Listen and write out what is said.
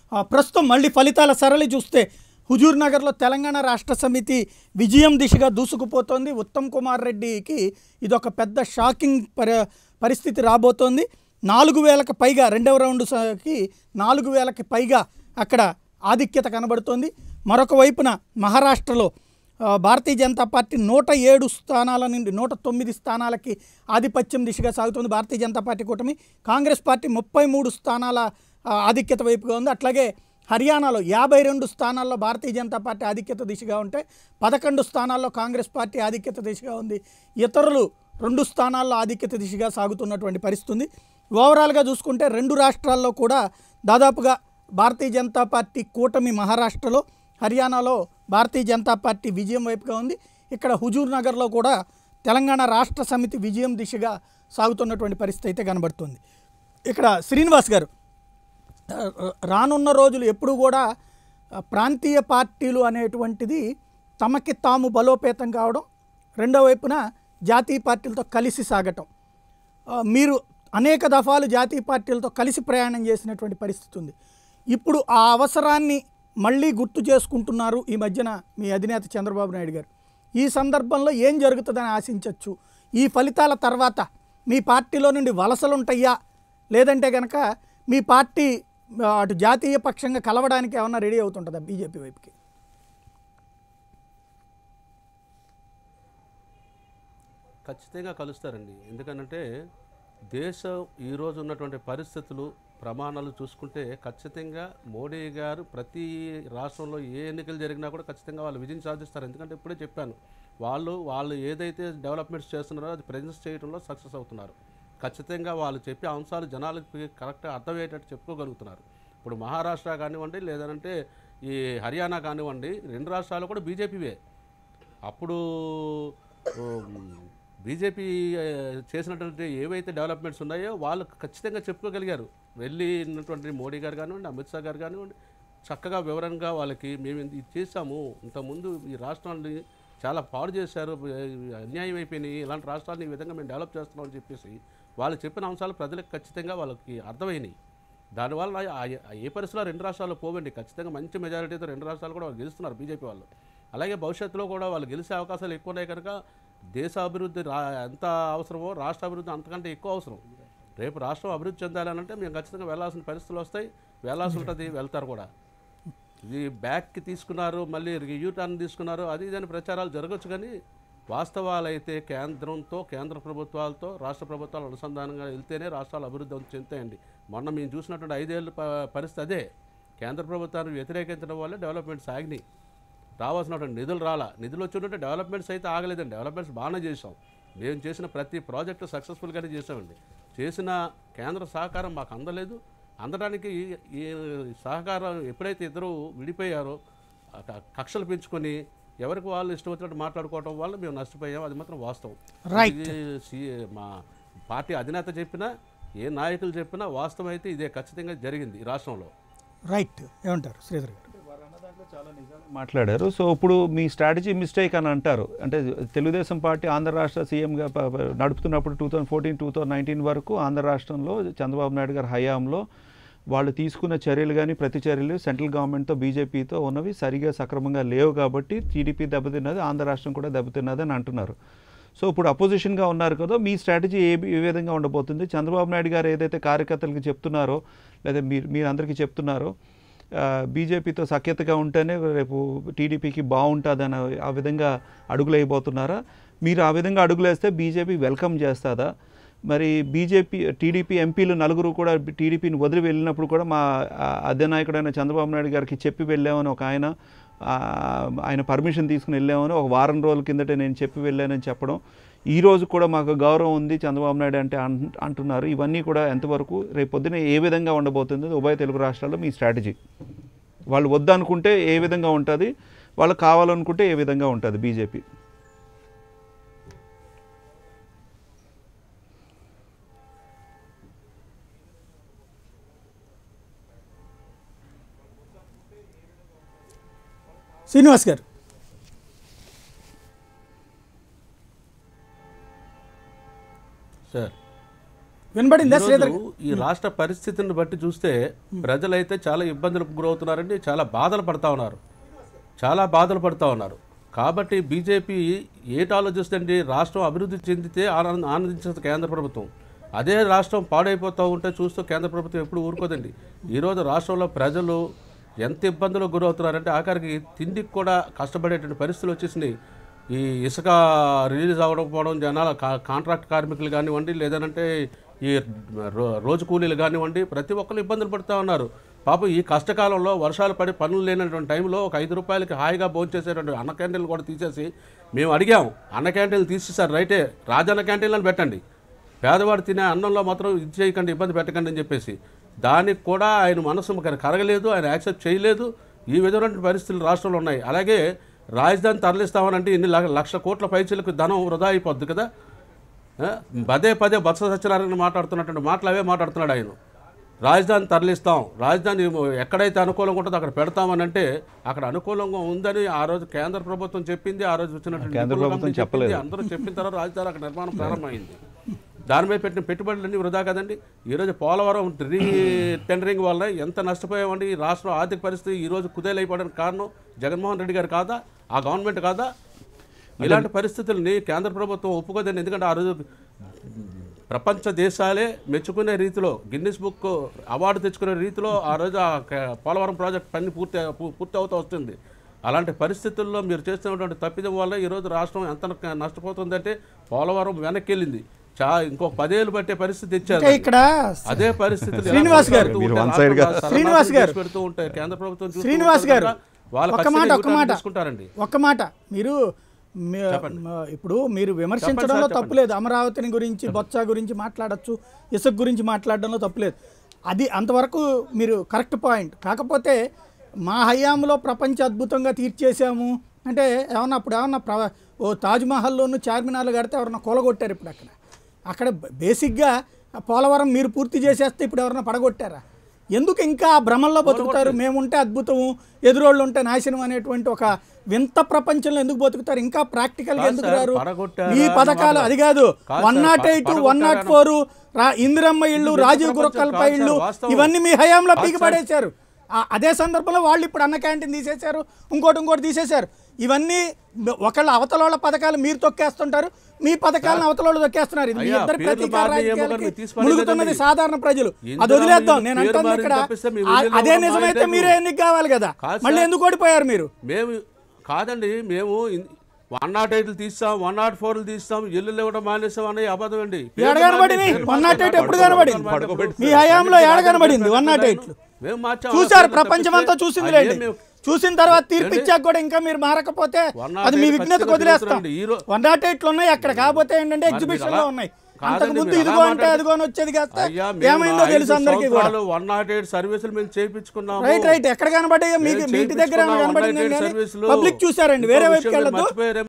ఆ, ప్రస్తుతం మళ్ళీ ఫలితాల సరళి చూస్తే హుజూర్ నగర్లో తెలంగాణ రాష్ట్ర సమితి విజయం దిశగా దూసుకుపోతోంది ఉత్తమ్ కుమార్ రెడ్డికి ఇదొక పెద్ద షాకింగ్ పరి పరిస్థితి రాబోతోంది నాలుగు వేలకు పైగా రెండవ రౌండ్కి నాలుగు వేలకి పైగా అక్కడ ఆధిక్యత కనబడుతోంది మరొక వైపున మహారాష్ట్రలో ఆ, భారతీయ జనతా పార్టీ నూట ఏడు స్థానాల నుండి నూట తొమ్మిది స్థానాలకి ఆధిపత్యం దిశగా సాగుతుంది భారతీయ జనతా పార్టీ కూటమి కాంగ్రెస్ పార్టీ ముప్పై మూడు స్థానాల ఆ, ఆధిక్యత వైపుగా ఉంది అట్లాగే హర్యానాలో యాభై రెండు స్థానాల్లో భారతీయ జనతా పార్టీ ఆధిక్యత దిశగా ఉంటే పదకొండు స్థానాల్లో కాంగ్రెస్ పార్టీ ఆధిక్యత దిశగా ఉంది ఇతరులు రెండు స్థానాల్లో ఆధిక్యత దిశగా సాగుతున్నటువంటి పరిస్థితి ఉంది ఓవరాల్గా చూసుకుంటే రెండు రాష్ట్రాల్లో కూడా దాదాపుగా భారతీయ జనతా పార్టీ కూటమి మహారాష్ట్రలో హర్యానాలో భారతీయ జనతా పార్టీ విజయం వైపుగా ఉంది ఇక్కడ హుజూర్ నగర్లో కూడా తెలంగాణ రాష్ట్ర సమితి విజయం దిశగా సాగుతున్నటువంటి పరిస్థితి అయితే కనబడుతుంది ఇక్కడ శ్రీనివాస్ గారు ఆ, రానున్న రోజులు ఎప్పుడు కూడా ఆ, ప్రాంతీయ పార్టీలు అనేటువంటిది తమకి తాము బలోపేతం కావడం రెండో వైపున జాతీయ పార్టీలతో కలిసి సాగటం ఆ, మీరు అనేక దఫాలు జాతీయ పార్టీలతో కలిసి ప్రయాణం చేసినటువంటి పరిస్థితి ఉంది ఇప్పుడు ఆ అవసరాన్ని మళ్ళీ గుర్తు చేసుకుంటున్నారు ఈ మధ్యన మీ అధినేత చంద్రబాబు నాయుడు గారు ఈ సందర్భంలో ఏం జరుగుతుందని ఆశించవచ్చు ఈ ఫలితాల తర్వాత మీ పార్టీలో నుండి వలసలు ఉంటాయా లేదంటే కనుక మీ పార్టీ ఆ, అటు జాతీయ పక్షంగా కలవడానికి ఏమన్నా రెడీ అవుతుంటుందా బీజేపీ వైపుకి ఖచ్చితంగా కలుస్తారండి ఎందుకనంటే దేశం ఈరోజు ఉన్నటువంటి పరిస్థితులు ప్రమాణాలు చూసుకుంటే ఖచ్చితంగా మోడీ గారు ప్రతి రాష్ట్రంలో ఏ ఎన్నికలు జరిగినా కూడా ఖచ్చితంగా వాళ్ళు విజయం సాధిస్తారు ఎందుకంటే ఇప్పుడే చెప్పాను వాళ్ళు వాళ్ళు ఏదైతే డెవలప్మెంట్స్ చేస్తున్నారో అది ప్రజెంట్ చేయడంలో సక్సెస్ అవుతున్నారు ఖచ్చితంగా వాళ్ళు చెప్పే అంశాలు జనాలకి కరెక్ట్గా అర్థమయ్యేటట్టు చెప్పుకోగలుగుతున్నారు ఇప్పుడు మహారాష్ట్ర కానివ్వండి లేదంటే ఈ హర్యానా కానివ్వండి రెండు రాష్ట్రాలు కూడా బీజేపీవే అప్పుడు బీజేపీ చేసినటువంటి ఏవైతే డెవలప్మెంట్స్ ఉన్నాయో వాళ్ళు ఖచ్చితంగా చెప్పుకోగలిగారు వెళ్ళినటువంటి మోడీ గారు కానివ్వండి అమిత్ షా గారు కానివ్వండి చక్కగా వివరంగా వాళ్ళకి మేము ఇది చేశాము ఇంతకుముందు ఈ రాష్ట్రాన్ని చాలా పాడు చేశారు అన్యాయం అయిపోయినాయి ఇలాంటి రాష్ట్రాన్ని ఈ విధంగా మేము డెవలప్ చేస్తున్నాం అని చెప్పేసి వాళ్ళు చెప్పిన అంశాలు ప్రజలకు ఖచ్చితంగా వాళ్ళకి అర్థమైనాయి దానివల్ల ఆ- ఆ ఏ పరిస్థితుల్లో రెండు రాష్ట్రాలు పోవండి ఖచ్చితంగా మంచి మెజారిటీతో రెండు రాష్ట్రాలు కూడా వాళ్ళు గెలుస్తున్నారు బీజేపీ వాళ్ళు అలాగే భవిష్యత్తులో కూడా వాళ్ళు గెలిచే అవకాశాలు ఎక్కువ ఉన్నాయి కనుక దేశ అభివృద్ధి రా ఎంత అవసరమో రాష్ట్ర అభివృద్ధి అంతకంటే ఎక్కువ అవసరం రేపు రాష్ట్రం అభివృద్ధి చెందాలనంటే మేము ఖచ్చితంగా వెళ్ళాల్సిన పరిస్థితులు వస్తాయి వెళ్ళాల్సి ఉంటుంది వెళ్తారు కూడా ఇది బ్యాక్కి తీసుకున్నారు మళ్ళీ యూ టర్న్ తీసుకున్నారు అది ఇదని ప్రచారాలు జరగచ్చు కానీ వాస్తవాలైతే కేంద్రంతో కేంద్ర ప్రభుత్వాలతో రాష్ట్ర ప్రభుత్వాలు అనుసంధానంగా వెళ్తేనే రాష్ట్రాలు అభివృద్ధి చెందుతాయండి మొన్న మేము చూసినటువంటి ఐదేళ్ళ ప- పరిస్థితి అదే కేంద్ర ప్రభుత్వాన్ని వ్యతిరేకించడం వల్ల డెవలప్మెంట్ సాగినాయి రావాల్సినటువంటి నిధులు రాలా నిధులు వచ్చినట్టు డెవలప్మెంట్స్ అయితే ఆగలేదండి డెవలప్మెంట్స్ బాగానే చేసాం మేము చేసిన ప్రతి ప్రాజెక్టు సక్సెస్ఫుల్గానే చేసామండి చేసిన కేంద్ర సహకారం మాకు అందలేదు అందడానికి ఈ- ఈ సహకారం ఎప్పుడైతే ఇద్దరు విడిపోయారో ఆ క- కక్షలు పెంచుకొని ఎవరికి వాళ్ళు ఇష్టం వచ్చినట్టు మాట్లాడుకోవడం వల్ల మేము నష్టపోయాం అది మాత్రం వాస్తవం Right. ఇది సి- మా పార్టీ అధినేత చెప్పినా ఏ నాయకులు చెప్పినా వాస్తవం అయితే ఇదే ఖచ్చితంగా జరిగింది ఈ రాష్ట్రంలో రైట్ ఏమంటారు శ్రీధర్ గారు మాట్లాడారు సో ఇప్పుడు మీ స్ట్రాటజీ మిస్టేక్ అని అంటారు అంటే తెలుగుదేశం పార్టీ ఆంధ్ర రాష్ట్ర సీఎంగా ప- ప- నడుపుతున్నప్పుడు two thousand fourteen two thousand nineteen వరకు ఆంధ్ర రాష్ట్రంలో చంద్రబాబు నాయుడు గారి హయాంలో వాళ్ళు తీసుకున్న చర్యలు కానీ ప్రతి చర్యలు సెంట్రల్ గవర్నమెంట్తో బీజేపీతో ఉన్నవి సరిగా సక్రమంగా లేవు కాబట్టి టీడీపీ దెబ్బతిన్నది ఆంధ్ర రాష్ట్రం కూడా దెబ్బతిన్నది అని అంటున్నారు సో ఇప్పుడు అపోజిషన్గా ఉన్నారు కదా మీ స్ట్రాటజీ ఏ ఏ విధంగా ఉండబోతుంది చంద్రబాబు నాయుడు గారు ఏదైతే కార్యకర్తలకు చెప్తున్నారో లేదా మీరు మీరు అందరికీ చెప్తున్నారో ఆ, బీజేపీతో సఖ్యతగా ఉంటేనే రేపు టీడీపీకి బాగుంటుందని ఆ విధంగా అడుగులు వేయబోతున్నారా మీరు ఆ విధంగా అడుగులేస్తే బీజేపీ వెల్కమ్ చేస్తుందా మరి బీజేపీ టీడీపీ ఎంపీలు నలుగురు కూడా టీడీపీని వదిలి వెళ్ళినప్పుడు కూడా మా ఆ, అధ్యనాయకుడైన చంద్రబాబు నాయుడు గారికి చెప్పి వెళ్ళామని ఒక ఆయన ఆ, ఆయన పర్మిషన్ తీసుకుని వెళ్ళామని ఒక వారం రోజుల కిందటే నేను చెప్పి వెళ్ళానని చెప్పడం ఈ రోజు కూడా మాకు గౌరవం ఉంది చంద్రబాబు నాయుడు అంటే అన్- అంటున్నారు ఇవన్నీ కూడా ఎంతవరకు రేపు పొద్దున ఏ విధంగా ఉండబోతుంది ఉభయ తెలుగు రాష్ట్రాల్లో మీ స్ట్రాటజీ వాళ్ళు వద్దనుకుంటే ఏ విధంగా ఉంటుంది వాళ్ళు కావాలనుకుంటే ఏ విధంగా ఉంటుంది బీజేపీ శ్రీనివాస్ గారు సార్ వినబడిందా ఈరోజు శ్రీధర్ ఈ రాష్ట్ర పరిస్థితిని బట్టి చూస్తే ప్రజలైతే చాలా ఇబ్బందులకు గురవుతున్నారండి చాలా బాధలు పడతా ఉన్నారు చాలా బాధలు పడతా ఉన్నారు కాబట్టి బీజేపీ ఏటి ఆలోచిస్తుంది రాష్ట్రం అభివృద్ధి చెందితే ఆనంద ఆనందించదు కేంద్ర ప్రభుత్వం అదే రాష్ట్రం పాడైపోతూ ఉంటే చూస్తూ కేంద్ర ప్రభుత్వం ఎప్పుడు ఊరుకోదండి ఈరోజు రాష్ట్రంలో ప్రజలు ఎంత ఇబ్బందులకు గురవుతున్నారంటే ఆఖరికి తిండికి కూడా కష్టపడేటువంటి పరిస్థితులు వచ్చేసినాయి ఈ ఇసుక రిలీజ్ అవ్వకపోవడం జనాల కా- కాంట్రాక్ట్ కార్మికులు కానివ్వండి లేదంటే ఈ రో- రోజు కూలీలు కానివ్వండి ప్రతి ఒక్కరు ఇబ్బందులు పడుతూ ఉన్నారు పాపం ఈ కష్టకాలంలో వర్షాలు పడి పనులు లేనటువంటి టైంలో ఒక ఐదు రూపాయలకి హాయిగా భోంచేసేటువంటి అన్న క్యాంటీన్లు కూడా తీసేసి మేము అడిగాము అన్న క్యాంటీన్లు తీసేసారు రైటే రాజన్న క్యాంటీన్లను పెట్టండి పేదవాడు తినే అన్నంలో మాత్రం ఇది చేయకండి ఇబ్బంది పెట్టకండి అని చెప్పేసి దానికి కూడా ఆయన మనసు మరి కరగలేదు ఆయన యాక్సెప్ట్ చేయలేదు ఈ విధమైన పరిస్థితులు రాష్ట్రంలో ఉన్నాయి అలాగే రాజధాని తరలిస్తామనంటే ఇన్ని లక్ష- లక్ష కోట్ల పైచలకు ధనం వృధా అయిపోద్ది కదా ఆ? పదే పదే బత్స సత్యనారాయణ మాట్లాడుతున్నటువంటి మాటలు అవే మాట్లాడుతున్నాడు ఆయన రాజధాని తరలిస్తాం రాజధాని ఎక్కడైతే అనుకూలంగా ఉంటుందో అక్కడ పెడతామని అంటే అక్కడ అనుకూలంగా ఉందని ఆ రోజు కేంద్ర ప్రభుత్వం చెప్పింది ఆ రోజు వచ్చినటువంటి కేంద్ర నిపుణుల ప్రభుత్వం కమిటీ చెప్పలేదు. చెప్పింది. అందరూ చెప్పిన తర్వాత రాజధాని అక్కడ నిర్మాణం ప్రారంభమైంది దాని మీద పెట్టిన పెట్టుబడులన్నీ వృధా కదండి ఈరోజు పోలవరం రీ టెండరింగ్ వల్ల ఎంత నష్టపోయామండి ఈ రాష్ట్రం ఆర్థిక పరిస్థితి ఈ రోజు కుదేలైపోవడానికి కారణం జగన్మోహన్ రెడ్డి గారు కాదా ఆ గవర్నమెంట్ కాదా ఇలాంటి పరిస్థితుల్ని కేంద్ర ప్రభుత్వం ఒప్పుకోదండి ఎందుకంటే ఆ రోజు ప్రపంచ దేశాలే మెచ్చుకునే రీతిలో గిన్నిస్ బుక్ అవార్డు తెచ్చుకునే రీతిలో ఆ రోజు ఆ క- పోలవరం ప్రాజెక్ట్ పని పూర్తి పూ- పూర్తి అవుతూ వస్తుంది అలాంటి పరిస్థితుల్లో మీరు చేస్తున్నటువంటి తప్పిదం వల్ల ఈరోజు రాష్ట్రం ఎంత న- నష్టపోతుందంటే పోలవరం వెనక్కి వెళ్ళింది చా ఇంకొక పదేళ్ళు పట్టే పరిస్థితి తెచ్చారు అంటే ఇక్కడ అదే పరిస్థితులు ఎలా శ్రీనివాస్ గారు. కొనసాగుతూ మీరు ఉంటే one side గా- రాష్ట్రం శ్రీనివాస్ గారు. చేసి పెడుతూ ఉంటాయి కేంద్ర ప్రభుత్వం చూస్తూ శ్రీనివాస్ ఉంటుంది గారు కనుక వాళ్ళు ఒక్క ఖచ్చితంగా మాట ఒక్క యూటర్న్ మాట తీసుకుంటారండి ఒక్క మాట మీరు మీ- మ- ఇప్పుడు మీరు విమర్శించడంలో చెప్పండి. తప్పులేదు అమరావతిని గురించి బొత్స గురించి మాట్లాడొచ్చు ఇసుక గురించి మాట్లాడడంలో తప్పులేదు అది అంతవరకు మీరు కరెక్ట్ పాయింట్ కాకపోతే మా హయాంలో ప్రపంచ అద్భుతంగా తీర్చేసాము అంటే ఏమన్నా అప్పుడు ఏమన్నా ప్ర ఓ తాజ్మహల్లోను చార్మినార్లు కడితే ఎవరన్నా కూలగొట్టారు ఇప్పుడు అక్కడ అక్కడ బ- బేసిక్గా పోలవరం మీరు పూర్తి చేసేస్తే ఇప్పుడు ఎవరన్నా పడగొట్టారా ఎందుకు ఇంకా ఆ భ్రమంలో బతుకుతారు మేముంటే అద్భుతము ఎదురోళ్ళు ఉంటే నాశనం అనేటువంటి ఒక వింత ప్రపంచంలో ఎందుకు బతుకుతారు ఇంకా ప్రాక్టికల్గా కాదు ఎందుకు సార్, రారు పడగొట్టారా ఈ అన్న పథకాలు మాట. అది కాదు కాదు వన్ సార్, నాట్ ప- ఎయిట్ వన్ పడగొట్టారా నాట్ ఫోర్ ఇందిరమ్మ ఇళ్ళు ఇది రాజీవ్ వింత గురక్కలపై ప్రపంచం ఇళ్ళు కాదు సార్, వాస్తవం. ఇవన్నీ మీ హయాంలో కాదు పీకి సార్. పడేశారు ఆ- అదే సందర్భంలో వాళ్ళు ఇప్పుడు అన్న క్యాంటీన్ తీసేశారు ఇంకోటి ఇంకోటి తీసేశారు ఇవన్నీ ఒకళ్ళ అవతల వాళ్ళ పథకాలు మీరు తొక్కేస్తుంటారు మీ పథకాలను అవతల వాళ్ళు తొక్కేస్తున్నారు ఇది మీ అయ్యా, ఇద్దరు పేర్లు ప్రతీకార మారిన ఏమో రాజకీయాలకి కానీ మీరు తీసి పడేయలేదండి. మునుగుతున్నది సాధారణ ప్రజలు అది ఇందిరా వదిలేద్దాం మిల్లు నేను పేరు అంటుంది మారింది ఇక్కడ తప్పిస్తే మీ ఆ- ఊరిలో అదే ఉన్న నిజమైతే మారితే మీరే ఎన్నిక కావాలి కదా కాదు మళ్ళీ సార్. ఎందుకు ఓడిపోయారు మీరు మేము కాదండి మేము వన్ నాట్ ఎయిట్లు తీస్తాం వన్ నాట్ ఫోర్లు తీస్తాం ఇల్లు ఇవ్వడం మానేస్తాం అనే అబద్ధం అండి ఏడ కనబడింది వన్ నాట్ ఎయిట్ ఎప్పుడు కనబడింది పడుకోబెట్టి మీ హయాంలో ఏడ కనబడింది వన్ నాట్ ఎయిట్లు మేము మార్చాం చూశారు అసలు ప్రపంచం అంతా తప్పిస్తే చూసింది అయ్యే లేండి మేము- చూసిన తర్వాత తీర్పు ఇచ్చాక కూడా ఇంకా మీరు మారకపోతే వన్ నాట్ అది మీ ఎయిట్ విఘ్నతకు ఖచ్చితంగా వదిలేస్తాం తిరుగుతున్నారండి. ఈ రో- వన్ నాట్ ఎయిట్లు ఉన్నాయి అక్కడ కాకపోతే ఏంటంటే మరి ఎగ్జిబిషన్ మీరు లో అలా- ఉన్నాయి కాదండి, అంతకు ముందు మీరు ఇదిగో అలా అంటే మాట్లాడితే- అదిగో అని వచ్చేది కాస్త అయ్యా, మేము ఏమైందో ఐదు తెలుసు అందరికీ కూడా సంవత్సరాలు వన్ నాట్ ఎయిట్ సర్వీసులు మేము చేయించుకున్నాము రైట్ రైట్ ఎక్కడ కనబడ్డాయో మీకు మేము మీ ఇంటి దగ్గర చేయించుకున్నాం, కనబడింది 198 కానీ సర్వీసులు. పబ్లిక్ చూసారండి ఇంకో వేరే విషయం వైపుకి మీరు వెళ్ళొద్దు మర్చిపోయారేమో.